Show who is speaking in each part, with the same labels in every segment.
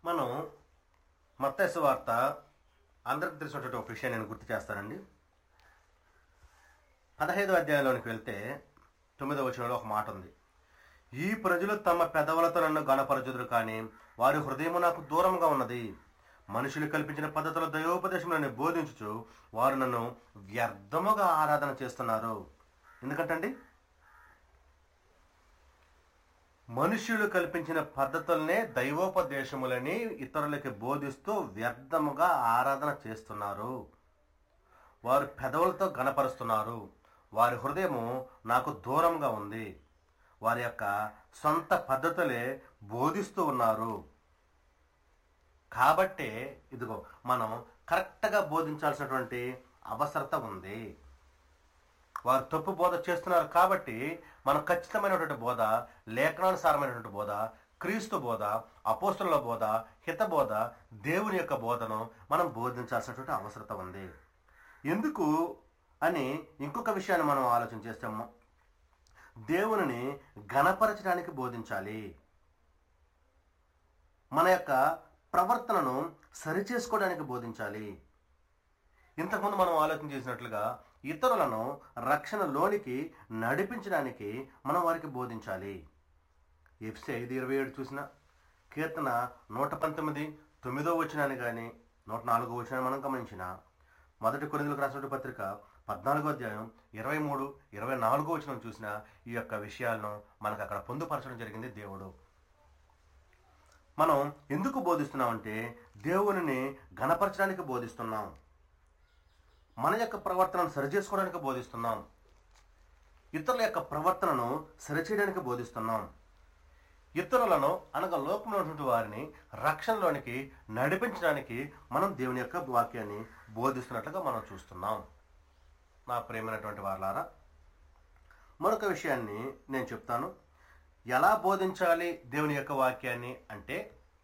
Speaker 1: మనం మత్తైసు వార్త అందరికి తెలిసినటువంటి ఒక విషయాన్ని నేను గుర్తు చేస్తానండి పదహైదో అధ్యాయంలోనికి వెళ్తే తొమ్మిదో వచనంలో ఒక మాట ఉంది ఈ ప్రజలు తమ పెదవులతో నన్ను గణపరచుదురు కానీ వారి హృదయము నాకు దూరంగా ఉన్నది మనుషులు కల్పించిన పద్ధతుల దైవోపదేశం నన్ను బోధించుచు వారు నన్ను వ్యర్థముగా ఆరాధన చేస్తున్నారు ఎందుకంటండి మనుష్యులు కల్పించిన పద్ధతుల్నే దైవోపదేశములని ఇతరులకి బోధిస్తూ వ్యర్థముగా ఆరాధన చేస్తున్నారు వారు పెదవులతో గణపరుస్తున్నారు వారి హృదయము నాకు దూరంగా ఉంది వారి యొక్క సొంత పద్ధతులే బోధిస్తూ ఉన్నారు కాబట్టే ఇదిగో మనం కరెక్ట్గా బోధించాల్సినటువంటి అవసరత ఉంది వారు తప్పు బోధ చేస్తున్నారు కాబట్టి మనం ఖచ్చితమైనటువంటి బోధ లేఖనానుసారమైనటువంటి బోధ క్రీస్తు బోధ అపోస్తుల బోధ హితబోధ దేవుని యొక్క బోధను మనం బోధించాల్సినటువంటి అవసరత ఉంది ఎందుకు అని ఇంకొక విషయాన్ని మనం ఆలోచన చేస్తాము దేవునిని గణపరచడానికి బోధించాలి మన యొక్క ప్రవర్తనను సరిచేసుకోవడానికి బోధించాలి ఇంతకుముందు మనం ఆలోచన చేసినట్లుగా ఇతరులను రక్షణలోనికి నడిపించడానికి మనం వారికి బోధించాలి ఎఫ్సి ఐదు ఇరవై ఏడు చూసిన కీర్తన నూట పంతొమ్మిది తొమ్మిదో వచనాన్ని కానీ నూట నాలుగో వచనాన్ని మనం గమనించిన మొదటి కొరిందులకు రాసినటువంటి పత్రిక పద్నాలుగో అధ్యాయం ఇరవై మూడు ఇరవై నాలుగో వచనం చూసిన ఈ యొక్క విషయాలను మనకు అక్కడ పొందుపరచడం జరిగింది దేవుడు మనం ఎందుకు బోధిస్తున్నామంటే దేవునిని గణపరచడానికి బోధిస్తున్నాం మన యొక్క ప్రవర్తనను సరిచేసుకోవడానికి బోధిస్తున్నాం ఇతరుల యొక్క ప్రవర్తనను సరిచేయడానికి బోధిస్తున్నాం ఇతరులను అనగా లోకంలో ఉన్నటువంటి వారిని రక్షణలోనికి నడిపించడానికి మనం దేవుని యొక్క వాక్యాన్ని బోధిస్తున్నట్లుగా మనం చూస్తున్నాం నా ప్రేమైనటువంటి వాళ్ళారా మరొక విషయాన్ని నేను చెప్తాను ఎలా బోధించాలి దేవుని యొక్క వాక్యాన్ని అంటే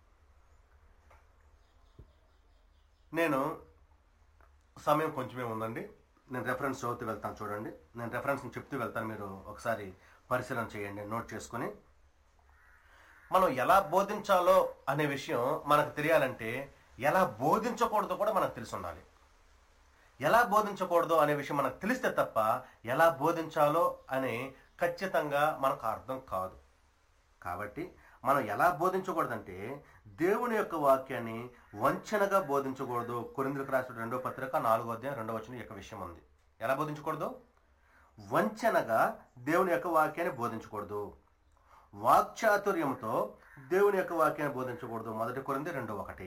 Speaker 1: నేను సమయం కొంచెమే ఉందండి నేను రెఫరెన్స్ చదువుతూ వెళ్తాను చూడండి నేను రెఫరెన్స్ చెప్తూ వెళ్తాను మీరు ఒకసారి పరిశీలన చేయండి నోట్ చేసుకుని మనం ఎలా బోధించాలో అనే విషయం మనకు తెలియాలంటే ఎలా బోధించకూడదో కూడా మనకు తెలిసి ఉండాలి ఎలా బోధించకూడదు అనే విషయం మనకు తెలిస్తే తప్ప ఎలా బోధించాలో అని ఖచ్చితంగా మనకు అర్థం కాదు కాబట్టి మనం ఎలా బోధించకూడదంటే దేవుని యొక్క వాక్యాన్ని వంచనగా బోధించకూడదు కొరిందులకు రాసిన రెండో పత్రిక నాలుగో అధ్యాయం రెండో వచ్చిన యొక్క విషయం ఉంది ఎలా బోధించకూడదు వంచనగా దేవుని యొక్క వాక్యాన్ని బోధించకూడదు వాక్చాతుర్యంతో దేవుని యొక్క వాక్యాన్ని బోధించకూడదు మొదటి కొరింది రెండో ఒకటి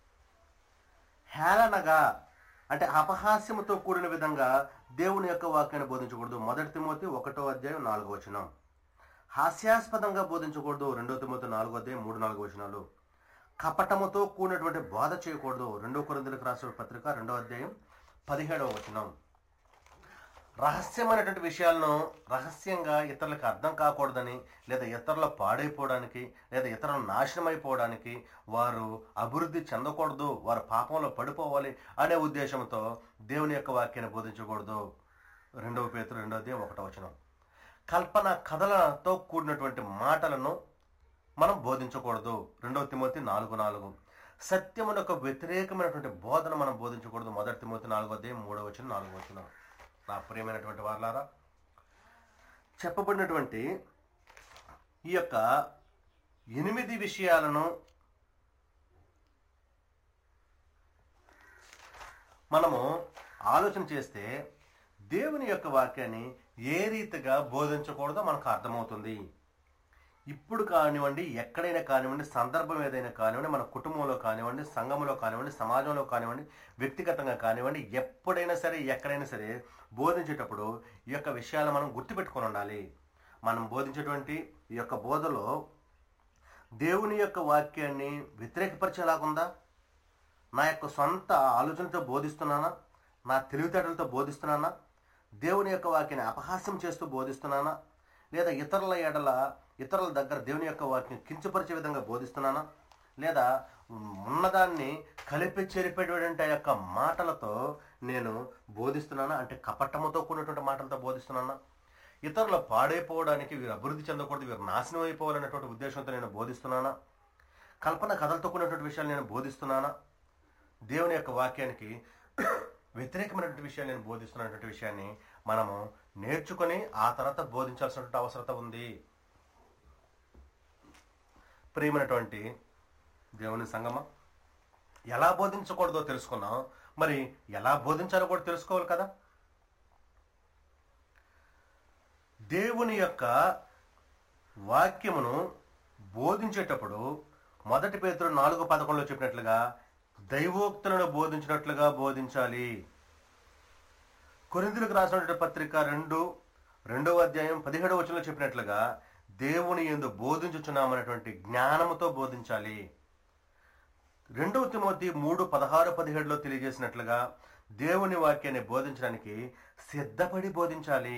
Speaker 1: హేళనగా అంటే అపహాస్యముతో కూడిన విధంగా దేవుని యొక్క వాక్యాన్ని బోధించకూడదు మొదటి తిమోతి ఒకటో అధ్యాయం నాలుగో వచనం హాస్యాస్పదంగా బోధించకూడదు రెండో తిమోతి నాలుగో అధ్యాయం మూడు నాలుగు వచనాలు కపటముతో కూడినటువంటి బోధ చేయకూడదు రెండో కొరిందులకు రాసిన పత్రిక రెండో అధ్యాయం పదిహేడవ వచనం రహస్యమైనటువంటి విషయాలను రహస్యంగా ఇతరులకు అర్థం కాకూడదని లేదా ఇతరుల పాడైపోవడానికి లేదా ఇతరుల నాశనం అయిపోవడానికి వారు అభివృద్ధి చెందకూడదు వారు పాపంలో పడిపోవాలి అనే ఉద్దేశంతో దేవుని యొక్క వాక్యాన్ని బోధించకూడదు రెండవ పేతురు రెండవది ఒకటో వచనం కల్పన కథలతో కూడినటువంటి మాటలను మనం బోధించకూడదు రెండవ తిమోతి నాలుగు నాలుగు సత్యమునకు వ్యతిరేకమైనటువంటి బోధన మనం బోధించకూడదు మొదటి తిమోతి నాలుగో అధ్యాయం మూడో వచ్చిన నాలుగో వచ్చిన నా ప్రియమైనటువంటి వారులారా చెప్పబడినటువంటి ఈ యొక్క ఎనిమిది విషయాలను మనము ఆలోచన చేస్తే దేవుని యొక్క వాక్యాన్ని ఏ రీతిగా బోధించకూడదో మనకు అర్థమవుతుంది ఇప్పుడు కానివ్వండి ఎక్కడైనా కానివ్వండి సందర్భం ఏదైనా కానివ్వండి మన కుటుంబంలో కానివ్వండి సంఘంలో కానివ్వండి సమాజంలో కానివ్వండి వ్యక్తిగతంగా కానివ్వండి ఎప్పుడైనా సరే ఎక్కడైనా సరే బోధించేటప్పుడు ఈ యొక్క విషయాలు మనం గుర్తుపెట్టుకొని ఉండాలి మనం బోధించేటువంటి ఈ యొక్క బోధలో దేవుని యొక్క వాక్యాన్ని వ్యతిరేకపరిచేలాగుందా నా యొక్క సొంత ఆలోచనతో బోధిస్తున్నానా నా తెలివితేటలతో బోధిస్తున్నానా దేవుని యొక్క వాక్యాన్ని అపహాస్యం చేస్తూ బోధిస్తున్నానా లేదా ఇతరుల ఎడల ఇతరుల దగ్గర దేవుని యొక్క వాక్యం కించపరిచే విధంగా బోధిస్తున్నానా లేదా ఉన్నదాన్ని కలిపి చెరిపేటువంటి ఆ యొక్క మాటలతో నేను బోధిస్తున్నానా అంటే కపటముతో కూడినటువంటి మాటలతో బోధిస్తున్నానా ఇతరులు పాడైపోవడానికి వీరు అభివృద్ధి చెందకూడదు వీరు నాశనం అయిపోవాలనేటువంటి ఉద్దేశంతో నేను బోధిస్తున్నానా కల్పన కథలతో కూడినటువంటి విషయాలు నేను బోధిస్తున్నానా దేవుని యొక్క వాక్యానికి వ్యతిరేకమైనటువంటి విషయాలు నేను బోధిస్తున్నటువంటి విషయాన్ని మనము నేర్చుకొని ఆ తర్వాత బోధించాల్సినటువంటి అవసరత ఉంది ప్రియమైనటువంటి దేవుని సంగమ ఎలా బోధించకూడదో తెలుసుకున్నాం మరి ఎలా బోధించాలో కూడా తెలుసుకోవాలి కదా దేవుని యొక్క వాక్యమును బోధించేటప్పుడు మొదటి పేతురు నాలుగు పదకొండులో చెప్పినట్లుగా దైవోక్తులను బోధించినట్లుగా బోధించాలి కొరిందులకు రాసినటువంటి పత్రిక రెండు రెండవ అధ్యాయం పదిహేడవ వచనంలో చెప్పినట్లుగా దేవుని ఎందు బోధించుచున్నామనేటువంటి జ్ఞానముతో బోధించాలి రెండవ తిమోతి మూడు పదహారు పదిహేడులో తెలియజేసినట్లుగా దేవుని వాక్యాన్ని బోధించడానికి సిద్ధపడి బోధించాలి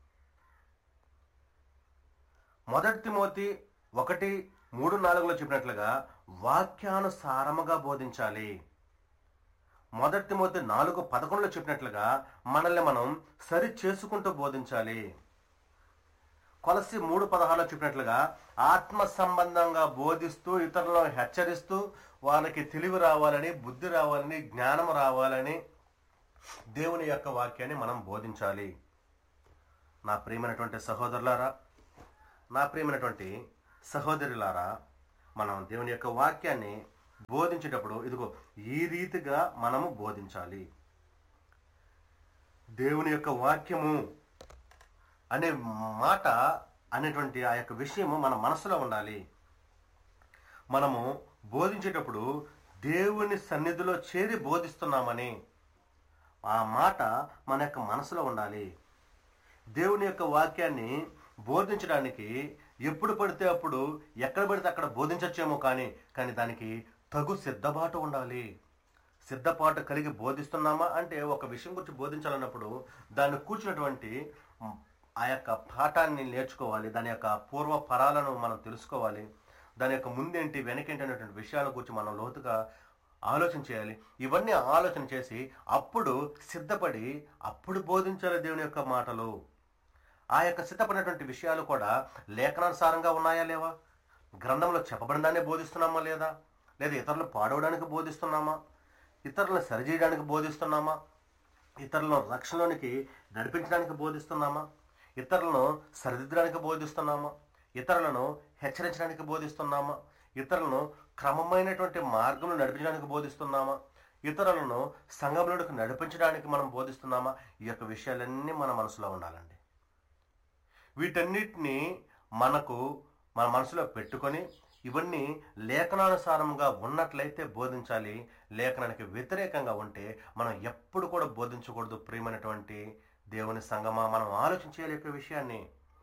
Speaker 1: మొదటి తిమోతి ఒకటి మూడు నాలుగులో చెప్పినట్లుగా వాక్యానుసారముగా బోధించాలి మొదటి తిమోతి నాలుగు పదకొండులో చెప్పినట్లుగా మనల్ని మనం సరి చేసుకుంటూ బోధించాలి కొలసి మూడు పదహారులో చెప్పినట్లుగా ఆత్మ సంబంధంగా బోధిస్తూ ఇతరులను హెచ్చరిస్తూ వాళ్ళకి తెలివి రావాలని బుద్ధి రావాలని జ్ఞానం రావాలని దేవుని యొక్క వాక్యాన్ని మనం బోధించాలి నా ప్రియమైనటువంటి సహోదరులారా నా ప్రియమైనటువంటి సహోదరులారా మనం దేవుని యొక్క వాక్యాన్ని బోధించేటప్పుడు ఇదిగో ఈ రీతిగా మనము బోధించాలి దేవుని యొక్క వాక్యము అనే మాట అనేటువంటి ఆ యొక్క విషయము మన మనసులో ఉండాలి మనము బోధించేటప్పుడు దేవుని సన్నిధిలో చేరి బోధిస్తున్నామని ఆ మాట మన యొక్క మనసులో ఉండాలి దేవుని యొక్క వాక్యాన్ని బోధించడానికి ఎప్పుడు పడితే అప్పుడు ఎక్కడ పడితే అక్కడ బోధించచ్చేమో కానీ కానీ దానికి తగు సిద్ధపాటు ఉండాలి సిద్ధపాటు కలిగి బోధిస్తున్నామా అంటే ఒక విషయం గురించి బోధించాలన్నప్పుడు దాన్ని కూర్చున్నటువంటి మ్, ఆ యొక్క పాఠాన్ని నేర్చుకోవాలి దాని యొక్క పూర్వ పరాలను మనం తెలుసుకోవాలి దాని యొక్క ముందేంటి వెనకేంటి అనేటువంటి విషయాల గురించి మనం లోతుగా ఆలోచన చేయాలి ఇవన్నీ ఆలోచన చేసి అప్పుడు సిద్ధపడి అప్పుడు బోధించాలి దేవుని యొక్క మాటలు ఆ యొక్క సిద్ధపడినటువంటి విషయాలు కూడా లేఖనానుసారంగా ఉన్నాయా లేవా గ్రంథంలో చెప్పబడినానే బోధిస్తున్నామా లేదా లేదా ఇతరులు పాడవడానికి బోధిస్తున్నామా ఇతరులను సరిచేయడానికి బోధిస్తున్నామా ఇతరులను రక్షణలోనికి నడిపించడానికి బోధిస్తున్నామా ఇతరులను సరిదిద్దడానికి బోధిస్తున్నామా ఇతరులను హెచ్చరించడానికి బోధిస్తున్నామా ఇతరులను క్రమమైనటువంటి మార్గంలో నడిపించడానికి బోధిస్తున్నామా ఇతరులను సంఘంలోకి నడిపించడానికి మనం బోధిస్తున్నామా ఈ యొక్క విషయాలన్నీ మన మనసులో ఉండాలండి వీటన్నిటిని మనకు మన మనసులో పెట్టుకొని ఇవన్నీ లేఖనానుసారంగా ఉన్నట్లయితే బోధించాలి లేఖనానికి వ్యతిరేకంగా ఉంటే మనం ఎప్పుడు కూడా బోధించకూడదు ప్రియమైనటువంటి దేవుని సంగమా మనం ఆలోచించేయాలి ఈ యొక్క విషయాన్ని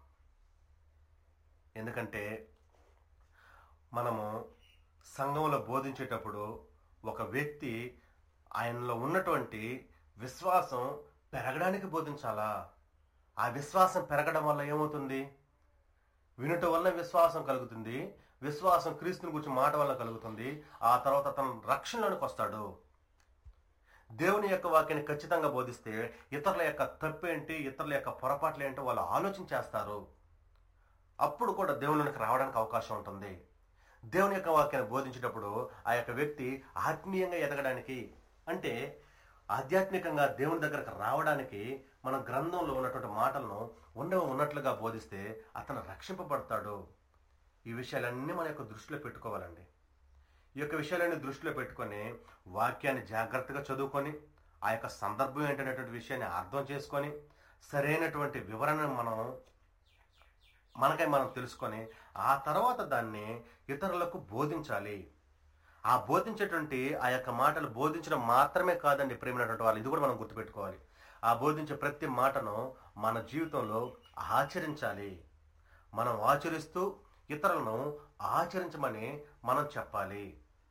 Speaker 1: ఎందుకంటే మనము సంఘంలో బోధించేటప్పుడు ఒక వ్యక్తి ఆయనలో ఉన్నటువంటి విశ్వాసం పెరగడానికి బోధించాలా ఆ విశ్వాసం పెరగడం వల్ల ఏమవుతుంది వినుట వల్ల విశ్వాసం కలుగుతుంది విశ్వాసం క్రీస్తుని గురించి మాట వల్ల కలుగుతుంది ఆ తర్వాత తన రక్షణలోనికి వస్తాడు దేవుని యొక్క వాక్యాన్ని ఖచ్చితంగా బోధిస్తే ఇతరుల యొక్క తప్పేంటి ఇతరుల యొక్క పొరపాట్లు ఏంటో వాళ్ళు ఆలోచన చేస్తారు అప్పుడు కూడా దేవునికి రావడానికి అవకాశం ఉంటుంది దేవుని యొక్క వాక్యాన్ని బోధించేటప్పుడు ఆ యొక్క వ్యక్తి ఆత్మీయంగా ఎదగడానికి అంటే ఆధ్యాత్మికంగా దేవుని దగ్గరకు రావడానికి మన గ్రంథంలో ఉన్నటువంటి మాటలను ఉన్న ఉన్నట్లుగా బోధిస్తే అతను రక్షింపబడతాడు ఈ విషయాలన్నీ మన యొక్క దృష్టిలో పెట్టుకోవాలండి ఈ యొక్క విషయాలన్నీ దృష్టిలో పెట్టుకొని వాక్యాన్ని జాగ్రత్తగా చదువుకొని ఆ యొక్క సందర్భం ఏంటనేటువంటి విషయాన్ని అర్థం చేసుకొని సరైనటువంటి వివరణను మనం మనకై మనం తెలుసుకొని ఆ తర్వాత దాన్ని ఇతరులకు బోధించాలి ఆ బోధించేటువంటి ఆ యొక్క మాటలు బోధించడం మాత్రమే కాదండి ప్రేమైనటువంటి వాళ్ళు ఇది కూడా మనం గుర్తుపెట్టుకోవాలి ఆ బోధించే ప్రతి మాటను మన జీవితంలో ఆచరించాలి మనం ఆచరిస్తూ ఇతరులను ఆచరించమని మనం చెప్పాలి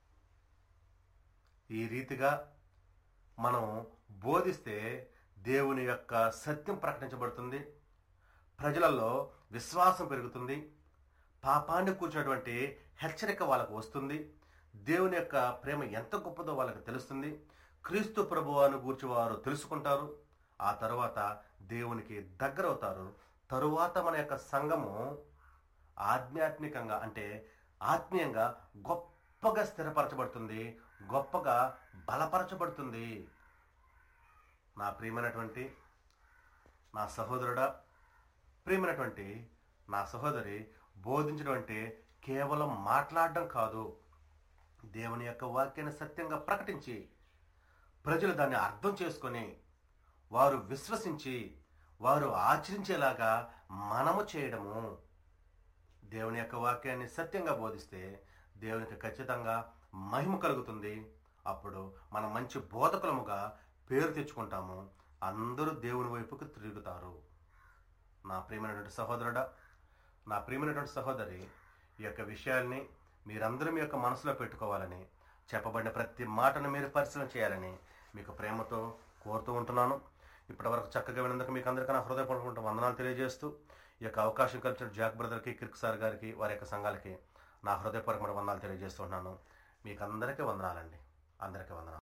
Speaker 1: ఈ రీతిగా మనం బోధిస్తే దేవుని యొక్క సత్యం ప్రకటించబడుతుంది ప్రజలలో విశ్వాసం పెరుగుతుంది పాపాన్ని కూర్చున్నటువంటి హెచ్చరిక వాళ్ళకు వస్తుంది దేవుని యొక్క ప్రేమ ఎంత గొప్పదో వాళ్ళకి తెలుస్తుంది క్రీస్తు ప్రభువాను గూర్చి వారు తెలుసుకుంటారు ఆ తర్వాత దేవునికి దగ్గరవుతారు తరువాత మన యొక్క సంఘము ఆధ్యాత్మికంగా అంటే ఆత్మీయంగా గొప్ప గొప్పగా స్థిరపరచబడుతుంది గొప్పగా బలపరచబడుతుంది నా ప్రియమైనటువంటి నా సహోదరుడా ప్రియమైనటువంటి నా సహోదరి బోధించడం అంటే కేవలం మాట్లాడడం కాదు దేవుని యొక్క వాక్యాన్ని సత్యంగా ప్రకటించి ప్రజలు దాన్ని అర్థం చేసుకొని వారు విశ్వసించి వారు ఆచరించేలాగా మనము చేయడము దేవుని యొక్క వాక్యాన్ని సత్యంగా బోధిస్తే దేవునికి ఖచ్చితంగా మహిమ కలుగుతుంది అప్పుడు మనం మంచి బోధకులముగా పేరు తెచ్చుకుంటాము అందరూ దేవుని వైపుకు తిరుగుతారు నా ప్రియమైనటువంటి సహోదరుడా నా ప్రియమైనటువంటి సహోదరి ఈ యొక్క విషయాల్ని మీరందరూ మీ యొక్క మనసులో పెట్టుకోవాలని చెప్పబడిన ప్రతి మాటను మీరు పరిశీలన చేయాలని మీకు ప్రేమతో కోరుతూ ఉంటున్నాను ఇప్పటివరకు చక్కగా వినందుకు మీకు అందరికీ నా హృదయపూర్వక వందనాలు తెలియజేస్తూ ఈ యొక్క అవకాశం కల్పించిన జాక్ బ్రదర్కి కిర్క్ సార్ గారికి వారి యొక్క సంఘాలకి నా హృదయపూర్వకమైన వందనాలు తెలియజేస్తున్నాను మీకు అందరికీ వందనాలండి అందరికీ వందనాలు